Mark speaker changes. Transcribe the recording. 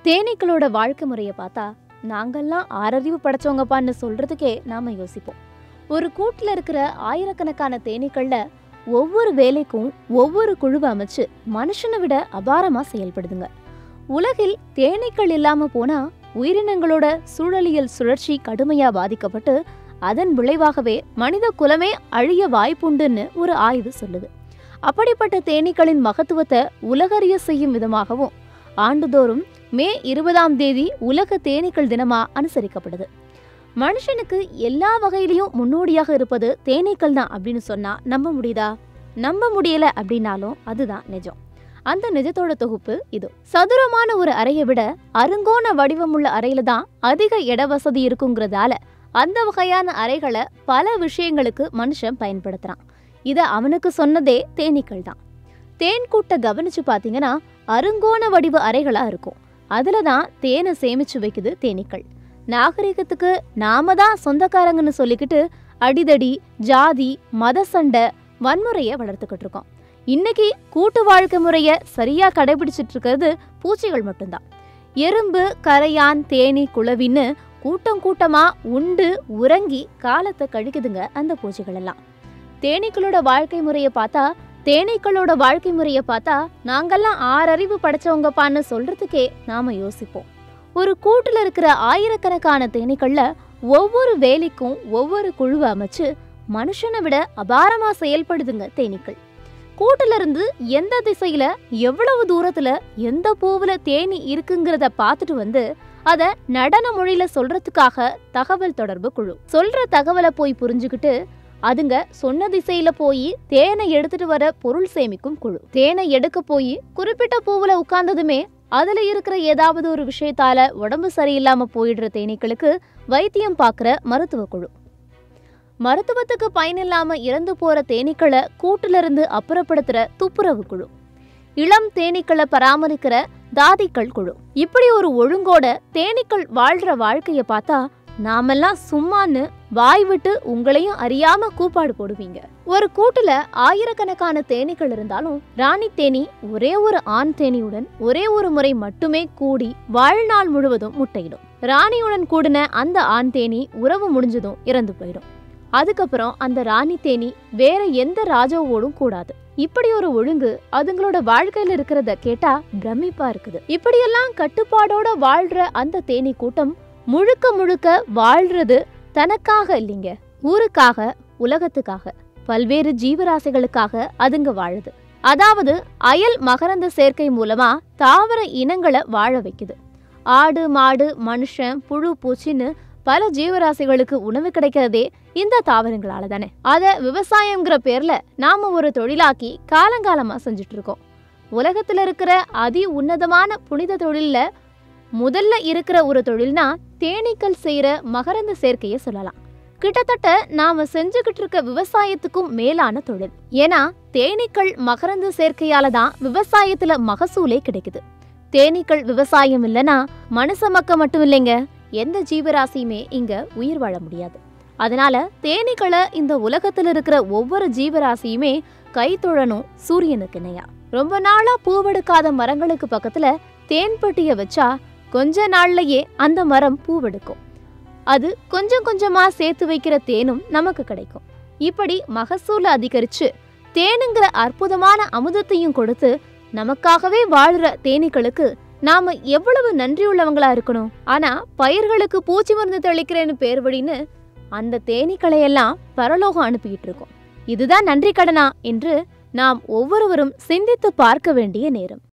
Speaker 1: தேனீக்களோட வாழ்க்கை முறையை பார்த்தா நாங்கெல்லாம் ஆறறிவு படைச்சவங்கப்பான்னு சொல்றதுக்கே நாம யோசிப்போம் ஒரு கூட்டுல இருக்கிற ஆயிரக்கணக்கான தேனீக்கள்ல ஒவ்வொரு வேலைக்கும் ஒவ்வொரு குழுவை அமைச்சு மனுஷனை விட அபாரமா செயல்படுதுங்க உலகில் தேனீக்கள் இல்லாம போனா உயிரினங்களோட சூழலியல் சுழற்சி கடுமையா பாதிக்கப்பட்டு அதன் விளைவாகவே மனித குலமே அழிய வாய்ப்புண்டுன்னு ஒரு ஆய்வு சொல்லுது அப்படிப்பட்ட தேனீக்களின் மகத்துவத்தை உலகறிய செய்யும் விதமாகவும் ஆண்டுதோறும் மே இருபதாம் தேதி உலக தேனீக்கள் தினமா அனுசரிக்கப்படுது மனுஷனுக்கு எல்லா வகையிலையும் முன்னோடியாக இருப்பது தேனீக்கள் தான் அப்படின்னு சொன்னா நம்ப முடியுதா நம்ப முடியல அப்படின்னாலும் அதுதான் நிஜம் அந்த நிஜத்தோட தொகுப்பு இது சதுரமான ஒரு அறையை விட அருங்கோண வடிவமுள்ள அறையில தான் அதிக இட வசதி இருக்குங்கிறதால அந்த வகையான அறைகளை பல விஷயங்களுக்கு மனுஷன் பயன்படுத்துறான் இத அவனுக்கு சொன்னதே தேனீக்கள் தான் தேன் கூட்ட கவனிச்சு பாத்தீங்கன்னா அருங்கோண வடிவ அறைகளா இருக்கும் அதுல தான் தேனை சேமிச்சு வைக்குது தேனீக்கள் நாகரிகத்துக்கு நாம தான் சொந்தக்காரங்கன்னு சொல்லிக்கிட்டு அடிதடி ஜாதி மத சண்டை வன்முறையை வளர்த்துக்கிட்டு இருக்கோம் இன்னைக்கு கூட்டு வாழ்க்கை முறைய சரியா கடைபிடிச்சிட்டு இருக்கிறது பூச்சிகள் மட்டும்தான் எறும்பு கரையான் தேனி குளவின்னு கூட்டம் கூட்டமா உண்டு உறங்கி காலத்தை கழிக்குதுங்க அந்த பூச்சிகள் எல்லாம் தேனீக்களோட வாழ்க்கை முறையை பார்த்தா தேனீக்களோட வாழ்க்கை முறையை பார்த்தா நாங்கெல்லாம் ஆறறிவு படைச்சவங்கப்பான்னு சொல்றதுக்கே நாம யோசிப்போம் ஒரு கூட்டுல இருக்கிற ஆயிரக்கணக்கான தேனீக்கள்ல ஒவ்வொரு வேலைக்கும் ஒவ்வொரு குழுவை அமைச்சு மனுஷனை விட அபாரமா செயல்படுதுங்க தேனீக்கள் கூட்டுல இருந்து எந்த திசையில எவ்வளவு தூரத்துல எந்த பூவுல தேனி இருக்குங்கிறத பார்த்துட்டு வந்து அத நடன மொழியில சொல்றதுக்காக தகவல் தொடர்பு குழு சொல்ற தகவலை போய் புரிஞ்சுக்கிட்டு அதுங்க சொன்ன திசையில போய் தேனை எடுத்துட்டு வர பொருள் சேமிக்கும் குழு தேனை எடுக்க போய் குறிப்பிட்ட பூவுல உட்கார்ந்ததுமே அதுல இருக்கிற ஏதாவது ஒரு விஷயத்தால உடம்பு சரியில்லாம போயிடுற தேனீக்களுக்கு வைத்தியம் பார்க்குற மருத்துவ குழு மருத்துவத்துக்கு பயனில்லாம இறந்து போற தேனீக்களை கூட்டுல இருந்து அப்புறப்படுத்துற துப்புரவு குழு இளம் தேனீக்களை பராமரிக்கிற தாதிக்கள் குழு இப்படி ஒரு ஒழுங்கோட தேனீக்கள் வாழ்ற வாழ்க்கைய பார்த்தா நாமெல்லாம் சும்மான்னு வாய் விட்டு உங்களையும் அறியாம கூப்பாடு போடுவீங்க ஒரு கூட்டுல ஆயிரக்கணக்கான தேனீக்கள் இருந்தாலும் ராணி தேனி ஒரே ஒரு ஆண் தேனியுடன் ஒரே ஒரு முறை மட்டுமே கூடி வாழ்நாள் முழுவதும் முட்டையிடும் ராணியுடன் கூடின அந்த ஆண் தேனி உறவு முடிஞ்சதும் இறந்து போயிடும் அதுக்கப்புறம் அந்த ராணி தேனி வேற எந்த ராஜாவோடும் கூடாது இப்படி ஒரு ஒழுங்கு அதுங்களோட வாழ்க்கையில இருக்கிறத கேட்டா பிரமிப்பா இருக்குது இப்படியெல்லாம் கட்டுப்பாடோட வாழ்ற அந்த தேனி கூட்டம் முழுக்க முழுக்க வாழ்றது தனக்காக இல்லைங்க ஊருக்காக உலகத்துக்காக பல்வேறு ஜீவராசிகளுக்காக அதுங்க வாழுது அதாவது அயல் மகரந்த சேர்க்கை மூலமா தாவர இனங்களை வாழ வைக்குது ஆடு மாடு மனுஷன் புழு பூச்சின்னு பல ஜீவராசிகளுக்கு உணவு கிடைக்கிறதே இந்த தாவரங்களால தானே அத விவசாயம்ங்கிற பேர்ல நாம ஒரு தொழிலாக்கி காலங்காலமா செஞ்சுட்டு இருக்கோம் உலகத்துல இருக்கிற அதி உன்னதமான புனித தொழில்ல முதல்ல இருக்கிற ஒரு தொழில்னா தேனீக்கள் செய்யற மகரந்த சேர்க்கையை சொல்லலாம் கிட்டத்தட்ட நாம செஞ்சுக்கிட்டு இருக்க விவசாயத்துக்கும் மேலான தொழில் ஏன்னா தேனீக்கள் மகரந்த சேர்க்கையால தான் விவசாயத்துல மகசூலே கிடைக்குது தேனீக்கள் விவசாயம் இல்லனா மனுஷ மக்க மட்டும் இல்லைங்க எந்த ஜீவராசியுமே இங்க உயிர் வாழ முடியாது அதனால தேனீக்களை இந்த உலகத்துல இருக்கிற ஒவ்வொரு ஜீவராசியுமே கை தொழணும் சூரியனுக்கு இணையா ரொம்ப நாளா பூவெடுக்காத மரங்களுக்கு பக்கத்துல தேன்பெட்டிய வச்சா கொஞ்ச நாள்லயே அந்த மரம் பூவெடுக்கும் அது கொஞ்சம் கொஞ்சமா சேர்த்து வைக்கிற தேனும் நமக்கு கிடைக்கும் இப்படி மகசூல அதிகரிச்சு தேனுங்கிற அற்புதமான அமுதத்தையும் கொடுத்து நமக்காகவே வாழ்ற தேனீக்களுக்கு நாம எவ்வளவு நன்றியுள்ளவங்களா இருக்கணும் ஆனா பயிர்களுக்கு பூச்சி மருந்து தெளிக்கிறேன்னு பேர் வழின்னு அந்த தேனீக்களை எல்லாம் பரலோகம் அனுப்பிக்கிட்டு இருக்கோம் இதுதான் நன்றி கடனா என்று நாம் ஒவ்வொருவரும் சிந்தித்து பார்க்க வேண்டிய நேரம்